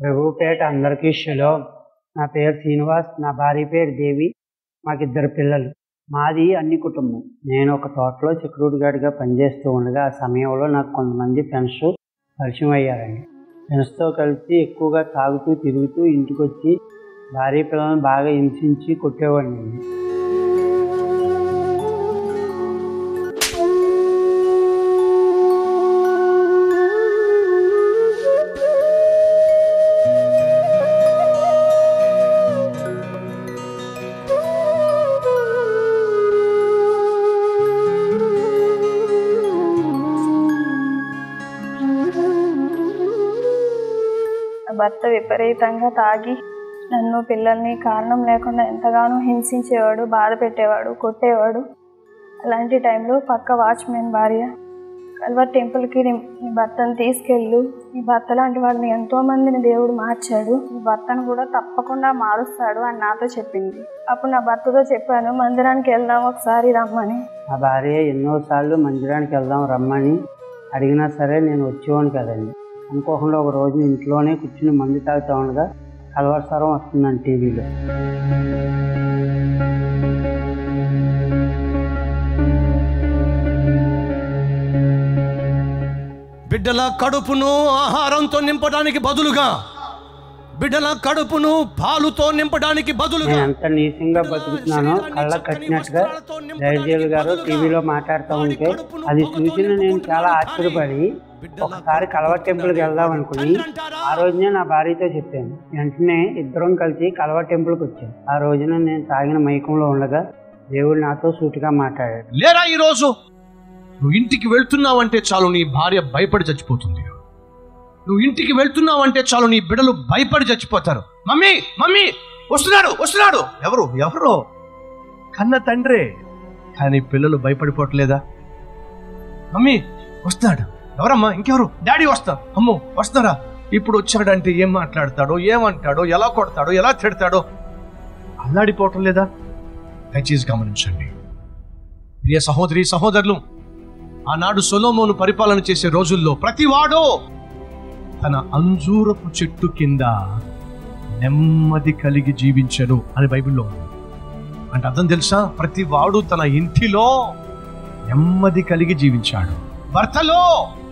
ప్రభుపేట అందరికీ షలో నా పేరు శ్రీనివాస్ నా భార్య పేరు దేవి మాకిద్దరు పిల్లలు మాది అన్ని కుటుంబం నేను ఒక తోటలో సెక్యూరిటీ గార్డ్గా పనిచేస్తూ ఉండగా ఆ సమయంలో నాకు కొంతమంది ఫ్రెండ్స్ పరిచయం అయ్యారండి ఫ్రెండ్స్తో కలిసి ఎక్కువగా తాగుతూ తిరుగుతూ ఇంటికి వచ్చి భార్య పిల్లలను బాగా హింసించి కొట్టేవాడిని నా భర్త విపరీతంగా తాగి నన్ను పిల్లల్ని కారణం లేకుండా ఎంతగానో హింసించేవాడు బాధ పెట్టేవాడు కొట్టేవాడు అలాంటి టైంలో పక్క వాచ్మెన్ భార్య కల్వర్ టెంపుల్కి నీ నీ భర్తను తీసుకెళ్ళు నీ భర్త లాంటి వాళ్ళని ఎంతో మందిని దేవుడు మార్చాడు నీ భర్తను కూడా తప్పకుండా మారుస్తాడు అని నాతో చెప్పింది అప్పుడు నా భర్తతో చెప్పాను మందిరానికి వెళ్దాం ఒకసారి రమ్మని మా భార్య ఎన్నోసార్లు మందిరానికి వెళ్దాం రమ్మని అడిగినా సరే నేను వచ్చేవాడిని కదండి అనుకోకుండా ఒక రోజు ఇంట్లోనే కూర్చుని మందు తాగుతూ ఉండగా కలవరస్వరం వస్తుందండి టీవీలో బిడ్డల కడుపును ఆహారంతో నింపడానికి బదులుగా బిడ్డల కడుపును పాలుతో నింపడానికి బదులుగా నేను ఎంత నీచంగా బతుకుతున్నానో కళ్ళ కట్టినట్టుగా దైర్జీలు గారు టీవీలో మాట్లాడుతూ ఉంటే అది చూసిన నేను చాలా ఆశ్చర్యపడి ఒకసారి కలవ టెంపుల్కి వెళ్దాం అనుకుని ఆ రోజునే నా భార్యతో చెప్పాను వెంటనే ఇద్దరం కలిసి కలవ టెంపుల్కి వచ్చాను ఆ రోజున నేను తాగిన మైకంలో ఉండగా దేవుడు నాతో సూటిగా మాట్లాడాడు లేరా ఈరోజు నువ్వు ఇంటికి వెళ్తున్నావంటే చాలు నీ భార్య భయపడి చచ్చిపోతుంది నువ్వు ఇంటికి వెళ్తున్నావంటే చాలు నీ బిడ్డలు భయపడి చచ్చిపోతారు మమ్మీ మమ్మీ వస్తున్నాడు వస్తున్నాడు ఎవరు ఎవరు కన్న తండ్రే కానీ పిల్లలు భయపడిపోవట్లేదా మమ్మీ వస్తాడు ఎవరమ్మా ఇంకెవరు డాడీ వస్తా అమ్మో వస్తారా ఇప్పుడు వచ్చాడంటే ఏం మాట్లాడతాడో ఏమంటాడో ఎలా కొడతాడో ఎలా తిడతాడో అల్లాడిపోవటం లేదా దయచేసి గమనించండి ప్రియ సహోదరి సహోదరులు ఆనాడు సొలోమోను పరిపాలన చేసే రోజుల్లో ప్రతివాడో తన అంజూరపు చెట్టు కింద నెమ్మది కలిగి జీవించను అని బైబిల్లో ఉంది అంటే అర్థం తెలుసా ప్రతి వాడు తన ఇంటిలో నెమ్మది కలిగి జీవించాడు భర్తలో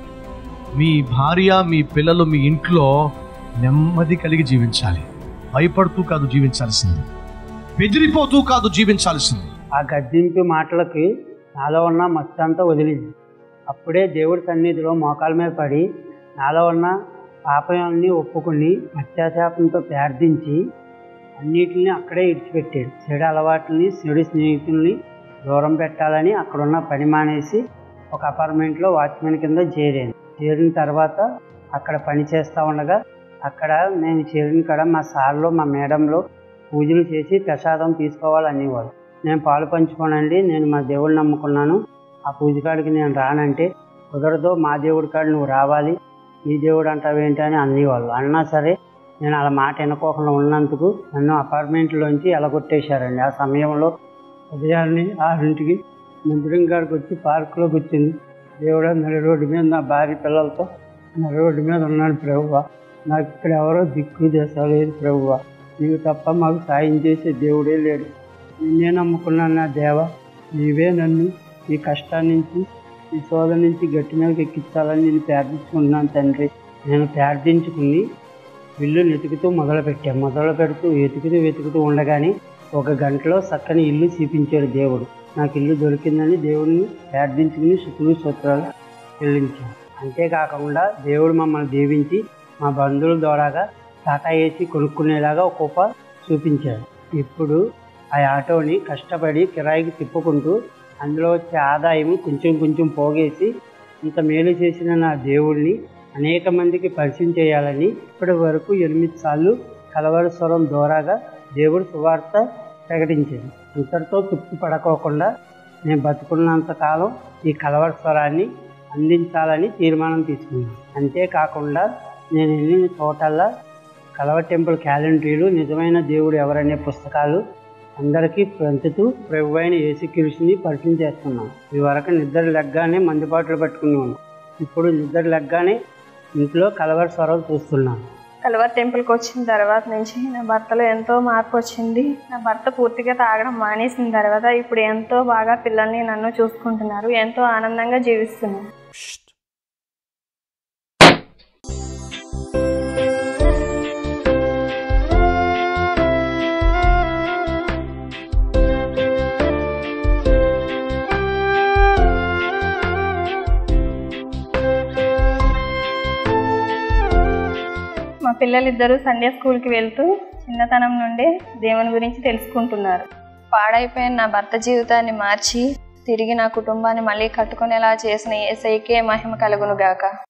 మీ భార్య మీ పిల్లలు మీ ఇంట్లో నెమ్మది కలిగి జీవించాలి భయపడుతూ కాదు జీవించాల్సింది బెదిరిపోతూ కాదు జీవించాల్సింది ఆ గద్దింపు మాటలకి నాలో ఉన్న మత్తంతా వదిలింది అప్పుడే దేవుడి సన్నిధిలో మోకాల మీద పడి నాలో ఉన్న పాపాన్ని ఒప్పుకుని అత్యాశాపంతో ప్రార్థించి అన్నిటిని అక్కడే ఇడిచిపెట్టాడు చెడు అలవాట్లని చెడు స్నేహితుల్ని దూరం పెట్టాలని అక్కడున్న పని మానేసి ఒక అపార్ట్మెంట్లో వాచ్మెన్ కింద చేరాను చేరిన తర్వాత అక్కడ పని చేస్తూ ఉండగా అక్కడ నేను చేరిన కాడ మా సార్లో మా మేడంలో పూజలు చేసి ప్రసాదం తీసుకోవాలనేవాళ్ళు నేను పాలు పంచుకోనండి నేను మా దేవుడిని నమ్ముకున్నాను ఆ పూజ కాడికి నేను రానంటే కుదరదు మా దేవుడి కాడు నువ్వు రావాలి ఈ దేవుడు అంటావేంటి అని అనేవాళ్ళు అన్నా సరే నేను అలా మాట వినుకోకుండా ఉన్నందుకు నన్ను అపార్ట్మెంట్లోంచి ఎలగొట్టేశారండి ఆ సమయంలో ఉదయాన్నే ఆరింటికి మందిరం గారికి వచ్చి పార్కులో కూర్చుంది దేవుడు నడి రోడ్డు మీద నా భార్య పిల్లలతో నడి రోడ్డు మీద ఉన్నాడు ప్రభువ నాకు ఇక్కడ ఎవరో దిక్కు చేసలేదు ప్రభువ నీవు తప్ప మాకు సాయం చేసే దేవుడే లేడు నిన్నే నమ్ముకున్నాను నా దేవ నీవే నన్ను ఈ కష్టాన్ని నుంచి ఈ శోధ నుంచి గట్టి మీదకి ఎక్కించాలని నేను ప్రార్థించుకుంటున్నాను తండ్రి నేను ప్రార్థించుకుని ఇల్లు వెతుకుతూ మొదలుపెట్టాను మొదలు పెడుతూ వెతుకుతూ వెతుకుతూ ఉండగానే ఒక గంటలో చక్కని ఇల్లు చూపించాడు దేవుడు నాకు ఇల్లు దొరికిందని దేవుడిని ప్రార్థించుకుని శుక్రులు సూత్రాలు చెల్లించాను అంతేకాకుండా దేవుడు మమ్మల్ని దీవించి మా బంధువుల ద్వారాగా టాటా ఏసీ కొనుక్కునేలాగా ఒక ఉప చూపించాడు ఇప్పుడు ఆ ఆటోని కష్టపడి కిరాయికి తిప్పుకుంటూ అందులో వచ్చే ఆదాయం కొంచెం కొంచెం పోగేసి ఇంత మేలు చేసిన నా దేవుడిని అనేక మందికి పరిచయం చేయాలని ఇప్పటి వరకు ఎనిమిది సార్లు కలవరస్వరం ద్వారాగా దేవుడు సువార్త ప్రకటించింది ఇంతటితో తృప్తి పడకోకుండా నేను బతుకున్నంత కాలం ఈ కలవరస్వరాన్ని అందించాలని తీర్మానం తీసుకున్నాను అంతేకాకుండా నేను వెళ్ళిన చోటల్లా కలవ టెంపుల్ క్యాలెండరీలు నిజమైన దేవుడు ఎవరనే పుస్తకాలు అందరికీ పంచుతూ ప్రభు అయిన యేసుక్రీస్తుని పరిచయం చేస్తున్నాం ఈ వరకు నిద్ర లెగ్గానే మందుబాటులు పట్టుకుని ఉన్నాం ఇప్పుడు నిద్ర లెగ్గానే ఇంట్లో కలవర స్వరం చూస్తున్నాను కల్వర్ టెంపుల్కి వచ్చిన తర్వాత నుంచి నా భర్తలో ఎంతో మార్పు వచ్చింది నా భర్త పూర్తిగా తాగడం మానేసిన తర్వాత ఇప్పుడు ఎంతో బాగా పిల్లల్ని నన్ను చూసుకుంటున్నారు ఎంతో ఆనందంగా జీవిస్తున్నారు మా పిల్లలిద్దరూ సండే స్కూల్కి వెళ్తూ చిన్నతనం నుండే దేవుని గురించి తెలుసుకుంటున్నారు పాడైపోయిన నా భర్త జీవితాన్ని మార్చి తిరిగి నా కుటుంబాన్ని మళ్ళీ కట్టుకునేలా చేసిన ఏసైకే మహిమ కలుగును గాక